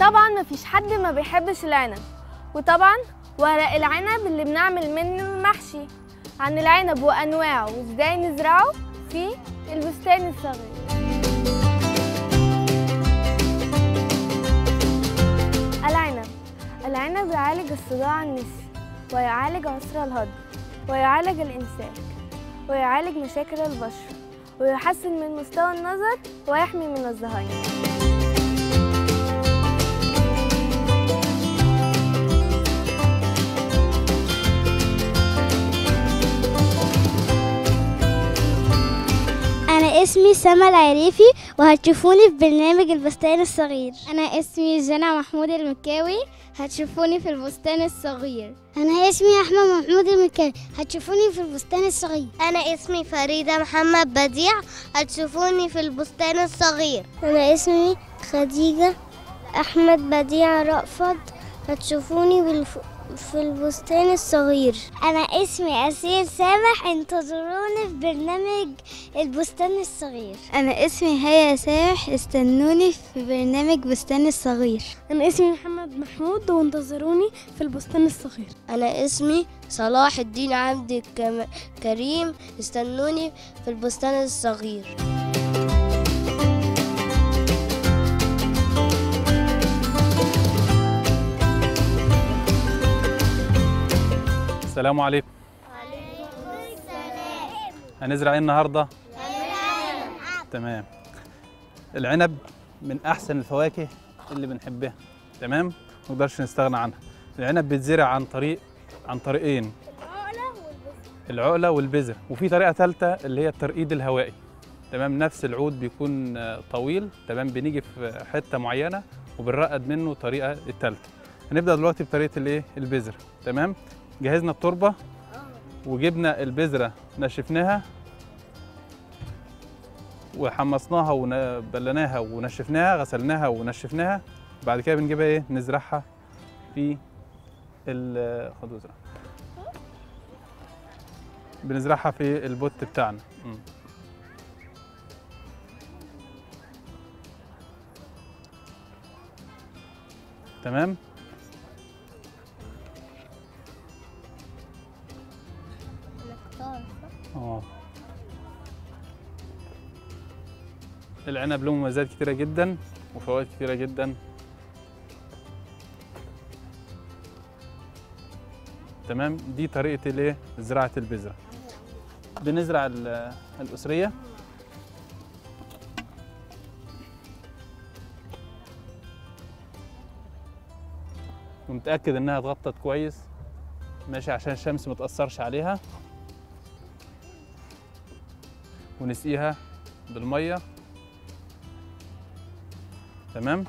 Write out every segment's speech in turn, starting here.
طبعا مفيش حد ما بيحبش العنب وطبعا ورق العنب اللي بنعمل منه المحشي عن العنب وانواعه وازاي نزرعه في البستان الصغير العنب العنب يعالج الصداع النصفي ويعالج عسر الهضم ويعالج الإمساك ويعالج مشاكل البشرة ويحسن من مستوى النظر ويحمي من الزهايمر أنا اسمي سما العريفي وهتشوفوني في برنامج البستان الصغير أنا اسمي جنى محمود المكاوي هتشوفوني في البستان الصغير أنا اسمي أحمد محمود المكاوي هتشوفوني في البستان الصغير أنا اسمي فريدة محمد بديع هتشوفوني في البستان الصغير أنا اسمي خديجة أحمد بديع رأفت هتشوفوني بالف... في البستان الصغير أنا اسمي أسيل سامح انتظروني في برنامج البستان الصغير أنا اسمي هيا سامح استنوني في برنامج بستان الصغير أنا اسمي محمد محمود وانتظروني في البستان الصغير أنا اسمي صلاح الدين عبد الكم- كريم استنوني في البستان الصغير السلام عليكم هنزرع ايه النهارده تمام العنب من احسن الفواكه اللي بنحبها تمام ما نقدرش نستغنى عنها العنب بيتزرع عن طريق عن طريقين العقله والبذر وفي طريقه ثالثه اللي هي الترقيد الهوائي تمام نفس العود بيكون آه، طويل تمام بنيجي في حته معينه وبنرقد منه الطريقه الثالثه هنبدا دلوقتي بطريقه الايه البذر تمام جهزنا التربه وجبنا البذره نشفناها وحمصناها وبلناها ونشفناها غسلناها ونشفناها بعد كده بنجيبها ايه نزرعها في ال خدوا زرع بنزرعها في البوت بتاعنا مم. تمام اه العنب له مميزات كتيرة جدا وفوائد كتيرة جدا تمام دي طريقة الايه زراعة البذرة بنزرع ال- الأسرية ومتأكد إنها اتغطت كويس ماشي عشان الشمس ما تأثرش عليها ونسقيها بالميه تمام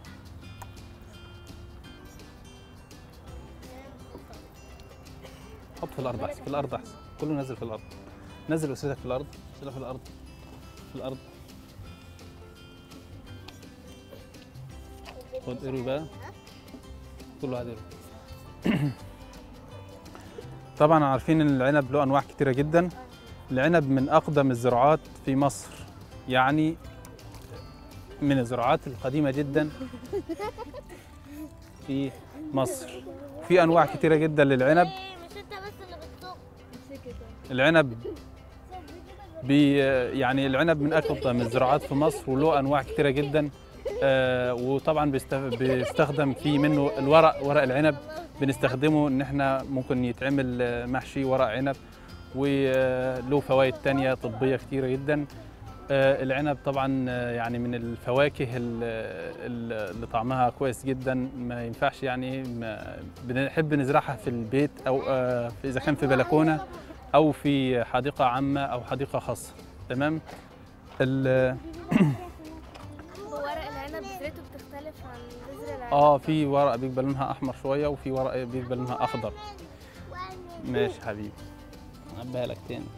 حط في الارض احسن في الارض احسن كله نزل في الارض نزل اسرتك في الارض نزلها في الارض في الارض خد اروي بقى كله عاد اروي طبعا عارفين ان العنب له انواع كتيره جدا العنب من أقدم الزراعات في مصر يعني من الزراعات القديمة جدا في مصر في أنواع كتيرة جدا للعنب مش انت بس اللي بتطق العنب بي يعني العنب من أقدم الزراعات في مصر وله أنواع كتيرة جدا آه وطبعا بيست- بيستخدم فيه منه الورق ورق العنب بنستخدمه ان احنا ممكن يتعمل آه، محشي ورق عنب وله فوائد تانية طبية كتيرة جدا آه، العنب طبعا آه، يعني من الفواكه ال- ال- اللي طعمها كويس جدا ما ينفعش يعني ما بنحب نزرعها في البيت او آه، في- اذا كان في بلكونه او في حديقه عامه او حديقه خاصه تمام ال- ورق العنب بذرته بتختلف عن بذر العنب اه في ورق بيبقى لونها احمر شويه وفي ورق بيبقى لونها اخضر ماشي حبيبي عبيها لك تاني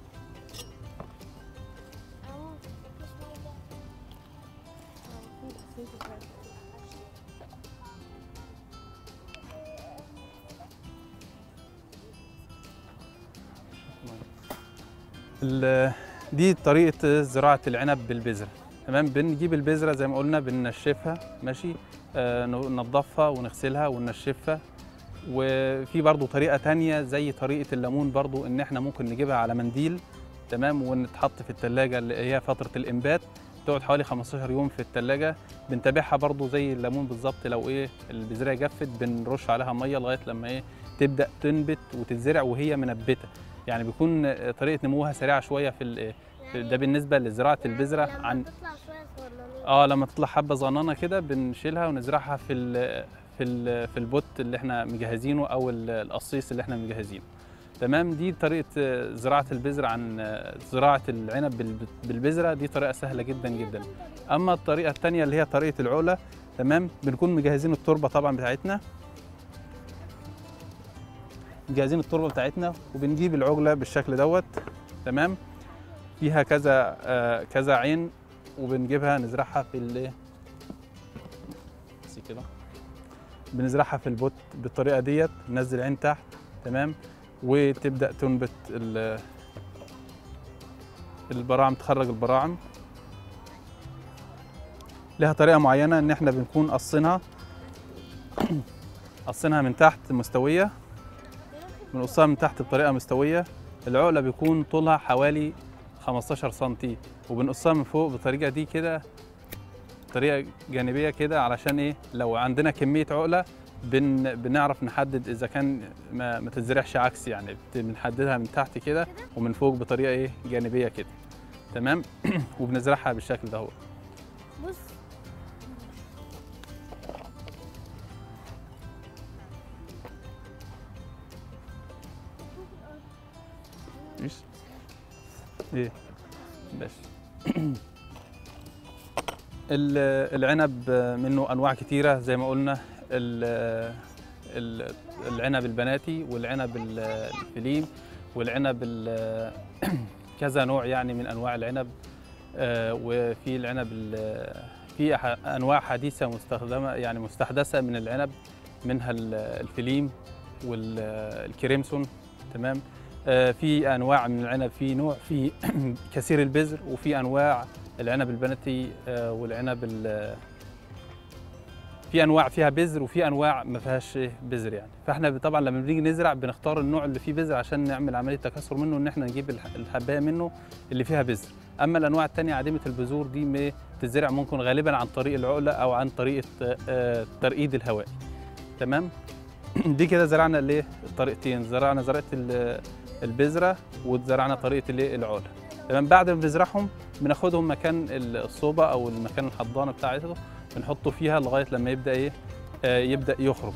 ال- دي طريقة زراعة العنب بالبذرة تمام بنجيب البذرة زي ما قلنا بننشفها ماشي آه، ننضفها ونغسلها وننشفها وفي برضو طريقة تانية زي طريقة الليمون برضو ان احنا ممكن نجيبها على منديل تمام ونتحط في التلاجة اللي هي فترة الإنبات تقعد حوالي 15 يوم في التلاجة بنتابعها برضو زي الليمون بالظبط لو ايه البذرة جفت بنرش عليها مية لغاية لما ايه تبدأ تنبت وتتزرع وهي منبتة يعني بيكون طريقة نموها سريعة شوية في ال- ده بالنسبة لزراعة البذرة عن تطلع شويه صغننه اه لما تطلع حبه صغننه كده بنشيلها ونزرعها في ال في ال في البوت اللي احنا مجهزينه او ال- القصيص اللي احنا مجهزينه تمام دي طريقه آه، زراعه البذره عن آه، زراعه العنب بال- بالبذره دي طريقه سهله جدا جدا اما الطريقه الثانيه اللي هي طريقه العقله تمام بنكون مجهزين التربه طبعا بتاعتنا مجهزين التربه بتاعتنا وبنجيب العجله بالشكل دوت تمام فيها كذا آه، كذا عين وبنجيبها نزرعها في ال بس كده بنزرعها في البوت بالطريقه ديت ننزل عين تحت تمام وتبدا تنبت ال- البراعم تخرج البراعم لها طريقه معينه ان احنا بنكون قصينها قصينها من تحت مستويه بنقصها من تحت بطريقه مستويه العقله بيكون طولها حوالي 15 سنتي وبنقصها من فوق بالطريقه دي كده طريقه جانبيه كده علشان ايه لو عندنا كميه عقله بن بنعرف نحدد اذا كان ما, ما تتزرعش عكس يعني بت- بنحددها من تحت كده ومن فوق بطريقه ايه جانبيه كده تمام وبنزرعها بالشكل ده هو بص ايش ايه بس ال- العنب منه انواع كتيره زي ما قلنا ال- ال- العنب البناتي والعنب ال- الفليم والعنب ال- كذا نوع يعني من انواع العنب آه، وفي العنب ال- في أح- انواع حديثه مستخدمه يعني مستحدثه من العنب منها ال- الفليم والكريمسون تمام آه، في انواع من العنب في نوع في كثير البذر وفي انواع العنب البناتي آه، والعنب ال- في انواع فيها بذر وفي انواع ما فيهاش إيه بذر يعني فاحنا طبعا لما بنيجي نزرع بنختار النوع اللي فيه بذر عشان نعمل عمليه تكاثر منه ان احنا نجيب الح- الحبايه منه اللي فيها بذر اما الانواع الثانيه عديمه البذور دي ما تتزرع ممكن غالبا عن طريق العقله او عن طريق آه، الترقيد الهوائي تمام دي كده زرعنا الايه الطريقتين زرعنا زرعه ال- البذره وزرعنا طريقه الايه العقله تمام بعد ما بنزرعهم بناخدهم مكان الصوبه او المكان الحضانه بتاعته بنحطه فيها لغايه لما يبدا ايه آه، يبدا يخرج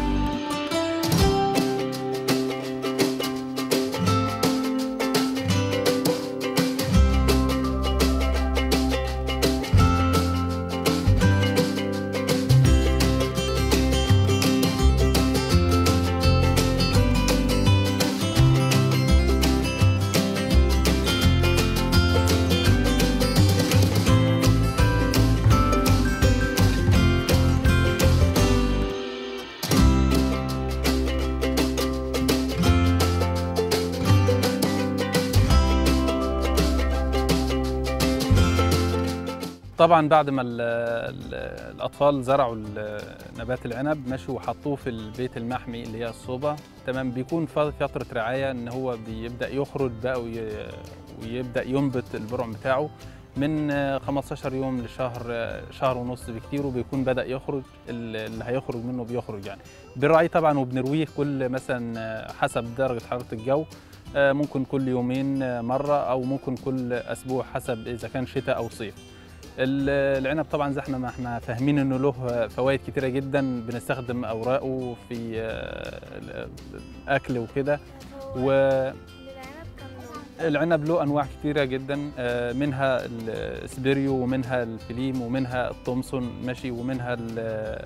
طبعا بعد ما ال ال الاطفال زرعوا ال- نبات العنب مشوا وحطوه في البيت المحمي اللي هي الصوبه تمام بيكون ف- فتره رعايه ان هو بيبدا يخرج بقى وي- ويبدا ينبت البرع بتاعه من آه، 15 يوم لشهر آه، شهر ونص بكتير وبيكون بدا يخرج ال- اللي هيخرج منه بيخرج يعني بنراعيه طبعا وبنرويه كل مثلا آه، حسب درجه حراره الجو آه، ممكن كل يومين آه، مره او ممكن كل اسبوع حسب اذا كان شتاء او صيف ال- العنب طبعا زي احنا ما احنا فاهمين انه له فوائد كتيره جدا بنستخدم اوراقه في آه، ال- الاكل وكده هو والعنب العنب كان نوع له انواع كتيره جدا آه، منها السبيريو ومنها الفليم ومنها التومسون ماشي ومنها ال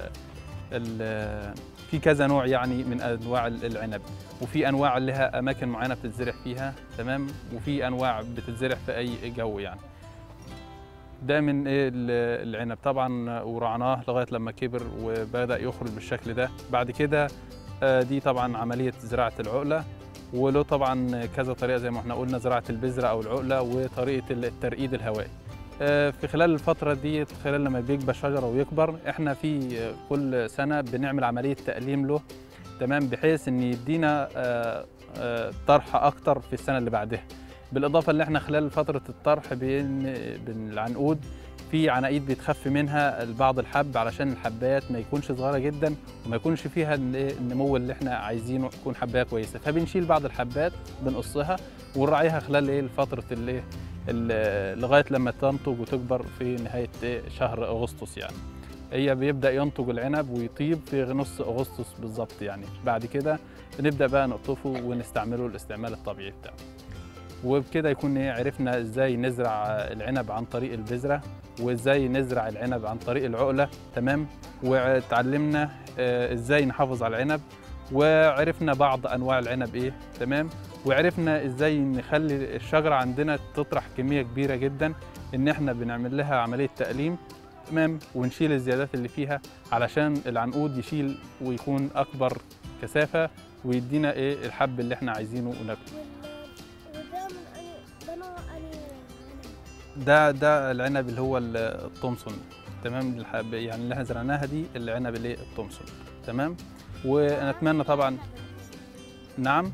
ال في كذا نوع يعني من انواع ال- العنب وفي انواع لها اماكن معينه بتتزرع فيها تمام وفي انواع بتتزرع في اي جو يعني ده من ايه ال- العنب طبعا ورعناه لغايه لما كبر وبدا يخرج بالشكل ده بعد كده آه، دي طبعا عمليه زراعه العقله وله طبعا كذا طريقه زي ما احنا قلنا زراعه البذره او العقله وطريقه الترقيد الهوائي آه، في خلال الفترة دي خلال لما بيكبر شجرة ويكبر احنا في آه، كل سنة بنعمل عملية تقليم له تمام بحيث ان يدينا آه، آه، طرح اكتر في السنة اللي بعدها بالاضافة ان احنا خلال فترة الطرح بين بين العنقود في عناقيد بيتخف منها بعض الحب علشان الحبايات ما يكونش صغيرة جدا وما يكونش فيها ال- إيه النمو اللي احنا عايزينه يكون حباية كويسة فبنشيل بعض الحبات بنقصها ونراعيها خلال ايه فترة الايه ال- لغايه لما تنضج وتكبر في نهايه إيه شهر اغسطس يعني هي بيبدا ينضج العنب ويطيب في نص اغسطس بالظبط يعني بعد كده بنبدا بقى نقطفه ونستعمله الاستعمال الطبيعي بتاعه وبكده يكون ايه عرفنا ازاي نزرع العنب عن طريق البذره وازاي نزرع العنب عن طريق العقله تمام وتعلمنا آه، ازاي نحافظ على العنب وعرفنا بعض انواع العنب ايه تمام وعرفنا ازاي نخلي الشجره عندنا تطرح كميه كبيره جدا ان احنا بنعمل لها عمليه تقليم تمام ونشيل الزيادات اللي فيها علشان العنقود يشيل ويكون اكبر كثافه ويدينا ايه الحب اللي احنا عايزينه وناكله وده من أني ده نوع أني ده ده العنب اللي هو التومسون تمام الحب يعني اللي احنا زرعناها دي العنب اللي التومسون تمام ونتمنى طبعا نعم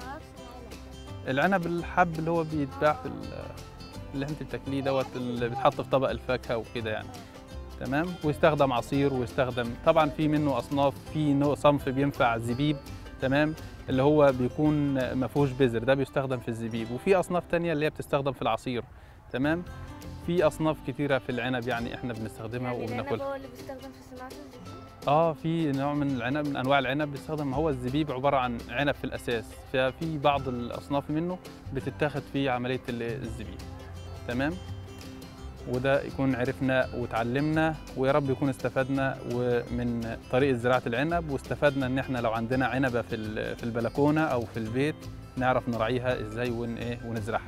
العنب الحب اللي هو بيتباع في ال- اللي انت بتاكليه دوت اللي بيتحط في طبق الفاكهه وكده يعني تمام ويستخدم عصير ويستخدم طبعا في منه اصناف في نوع صنف بينفع زبيب تمام اللي هو بيكون ما فيهوش بذر ده بيستخدم في الزبيب وفي اصناف تانية اللي هي بتستخدم في العصير تمام في اصناف كتيره في العنب يعني احنا بنستخدمها يعني العنب وبناكلها هو اللي بيستخدم في صناعة الزيتون اه في نوع من العنب من انواع العنب بيستخدم هو الزبيب عباره عن عنب في الاساس ففي بعض الاصناف منه بتتاخد في عمليه ال- الزبيب تمام وده يكون عرفنا وتعلمنا ويا رب يكون استفدنا ومن طريقه زراعه العنب واستفدنا ان احنا لو عندنا عنبه في ال- في البلكونه او في البيت نعرف نراعيها ازاي ون ايه ونزرعها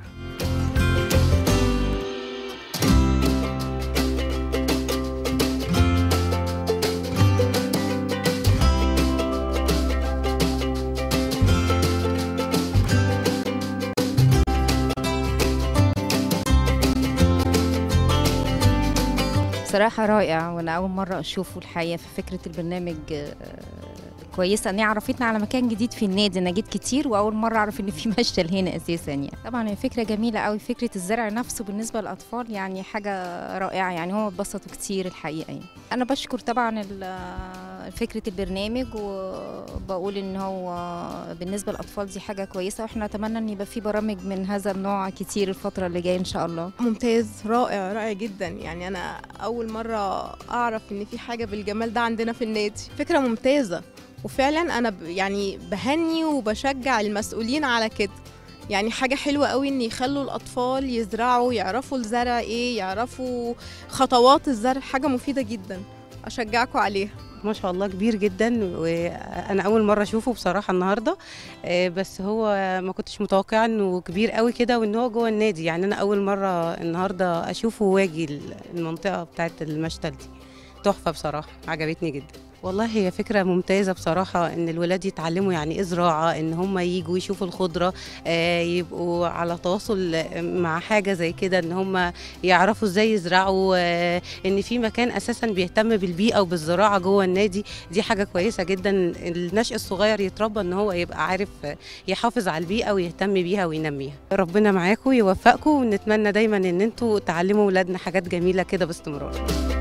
بصراحة رائع وأنا أول مرة أشوفه الحقيقة في فكرة البرنامج آه، كويسة إن هي عرفتنا على مكان جديد في النادي أنا جيت كتير وأول مرة أعرف إن في مشتل هنا أساسا يعني طبعا هي فكرة جميلة قوي فكرة الزرع نفسه بالنسبة للأطفال يعني حاجة رائعة يعني هم اتبسطوا كتير الحقيقة يعني أنا بشكر طبعا ال- فكرة البرنامج وبقول إن هو بالنسبة للأطفال دي حاجة كويسة وإحنا نتمنى إن يبقى في برامج من هذا النوع كتير الفترة اللي جاية إن شاء الله ممتاز رائع رائع جدا يعني انا اول مره اعرف ان في حاجه بالجمال ده عندنا في النادي فكره ممتازه وفعلا انا ب- يعني بهني وبشجع المسؤولين على كده يعني حاجة حلوة قوي ان يخلوا الاطفال يزرعوا يعرفوا الزرع ايه يعرفوا خطوات الزرع حاجة مفيدة جدا اشجعكم عليها ما شاء الله كبير جدا وانا اول مره اشوفه بصراحه النهارده آه، بس هو ما كنتش متوقعه انه كبير قوي كده وان هو جوه النادي يعني انا اول مره النهارده اشوفه واجي المنطقه بتاعه المشتل دي تحفه بصراحه عجبتني جدا والله هي فكرة ممتازة بصراحة إن الولاد يتعلموا يعني إيه زراعة إن هم يجوا يشوفوا الخضرة آه، يبقوا على تواصل مع حاجة زي كده إن هم يعرفوا إزاي يزرعوا آه، إن في مكان أساسا بيهتم بالبيئة وبالزراعة جوه النادي دي حاجة كويسة جدا النشء الصغير يتربى إن هو يبقى عارف آه، يحافظ على البيئة ويهتم بيها وينميها ربنا معاكم ويوفقكم ونتمنى دايما إن انتوا تعلموا ولادنا حاجات جميلة كده باستمرار